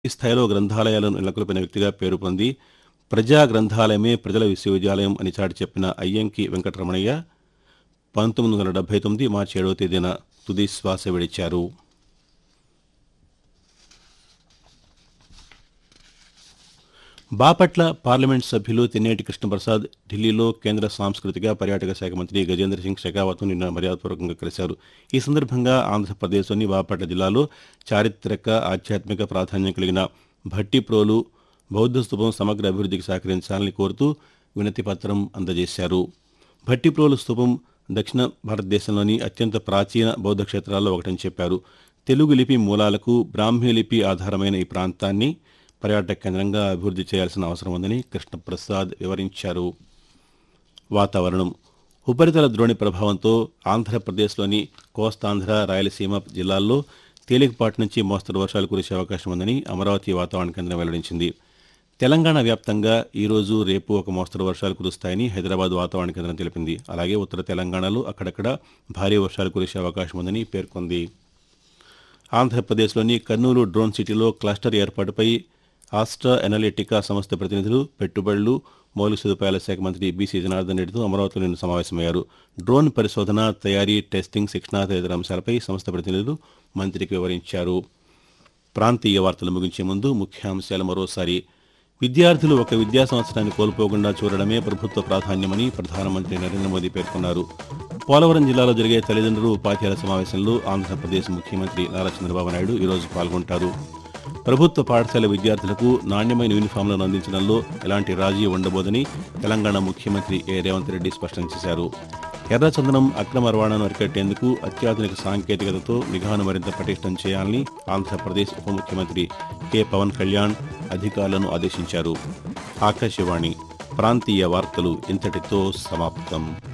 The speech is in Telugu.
ఈ స్థాయిలో గ్రంథాలయాలను నెలకొల్పిన వ్యక్తిగా పేరు పొంది ప్రజా గ్రంథాలయమే ప్రజల విశ్వవిద్యాలయం అని చాటి చెప్పిన అయ్యంకి వెంకటరమణయ్య పంతొమ్మిది వందల డెబ్బై తొమ్మిది మార్చి ఏడవ తేదీన తుది శ్వాస విడిచారు బాపట్ల పార్లమెంట్ సభ్యులు తెన్నేటి కృష్ణప్రసాద్ ఢిల్లీలో కేంద్ర సాంస్కృతిక పర్యాటక శాఖ మంత్రి గజేంద్ర సింగ్ షెకావత్ను నిన్న మర్యాదపూర్వకంగా కలిశారు ఈ సందర్భంగా ఆంధ్రప్రదేశ్లోని బాపట్ల జిల్లాలో చారిత్రక ఆధ్యాత్మిక ప్రాధాన్యం కలిగిన భట్టిప్రోలు బౌద్ధ స్తూపం సమగ్ర అభివృద్ధికి సహకరించాలని కోరుతూ వినతి పత్రం అందజేశారు భట్టిప్రోలు స్తూపం దక్షిణ భారతదేశంలోని అత్యంత ప్రాచీన బౌద్ధ క్షేత్రాల్లో ఒకటని చెప్పారు తెలుగు లిపి మూలాలకు బ్రాహ్మీ లిపి ఆధారమైన ఈ ప్రాంతాన్ని పర్యాటక కేంద్రంగా అభివృద్ధి చేయాల్సిన అవసరం ఉందని కృష్ణప్రసాద్ వివరించారు వాతావరణం ఉపరితల ద్రోణి ప్రభావంతో ఆంధ్రప్రదేశ్లోని కోస్తాంధ్ర రాయలసీమ జిల్లాల్లో తేలికపాటి నుంచి మోస్తరు వర్షాలు కురిసే అవకాశం ఉందని అమరావతి వాతావరణ కేంద్రం వెల్లడించింది తెలంగాణ వ్యాప్తంగా ఈ రోజు రేపు ఒక మోస్తరు వర్షాలు కురుస్తాయని హైదరాబాద్ వాతావరణ కేంద్రం తెలిపింది అలాగే ఉత్తర తెలంగాణలో అక్కడక్కడ భారీ వర్షాలు కురిసే అవకాశం ఉందని పేర్కొంది ఆంధ్రప్రదేశ్లోని కర్నూలు డ్రోన్ సిటీలో క్లస్టర్ ఏర్పాటుపై ఆస్ట్రా ఎనలిటికా సంస్థ ప్రతినిధులు పెట్టుబడులు మౌలిక సదుపాయాల శాఖ మంత్రి బీసీ జనార్దన్ రెడ్డితో అమరావతిలో నిన్న సమావేశమయ్యారు డ్రోన్ పరిశోధన తయారీ టెస్టింగ్ శిక్షణ తదితర అంశాలపై సంస్థ ప్రతినిధులు మంత్రికి వివరించారు ప్రాంతీయ వార్తలు ముగించే ముందు ముఖ్యాంశాలు మరోసారి విద్యార్థులు ఒక విద్యా సంవత్సరాన్ని కోల్పోకుండా చూడడమే ప్రభుత్వ ప్రాధాన్యమని ప్రధానమంత్రి నరేంద్ర మోదీ పేర్కొన్నారు పోలవరం జిల్లాలో జరిగే తల్లిదండ్రులు ఉపాధ్యాయుల సమావేశంలో ఆంధ్రప్రదేశ్ ముఖ్యమంత్రి నారా చంద్రబాబు నాయుడు ఈరోజు పాల్గొంటారు ప్రభుత్వ పాఠశాల విద్యార్థులకు నాణ్యమైన యూనిఫామ్లను అందించడంలో ఎలాంటి రాజీ ఉండబోదని తెలంగాణ ముఖ్యమంత్రి ఏ రేవంత్ రెడ్డి స్పష్టం చేశారు ఎర్రచందనం అక్రమ రవాణాను అరికట్టేందుకు అత్యాధునిక సాంకేతికతతో నిఘాను మరింత పటిష్టం చేయాలని ఆంధ్రప్రదేశ్ ఉప ముఖ్యమంత్రి కె పవన్ కళ్యాణ్ అధికారులను ఆదేశించారు ఆకాశవాణి ప్రాంతీయ వార్తలు ఇంతటితో సమాప్తం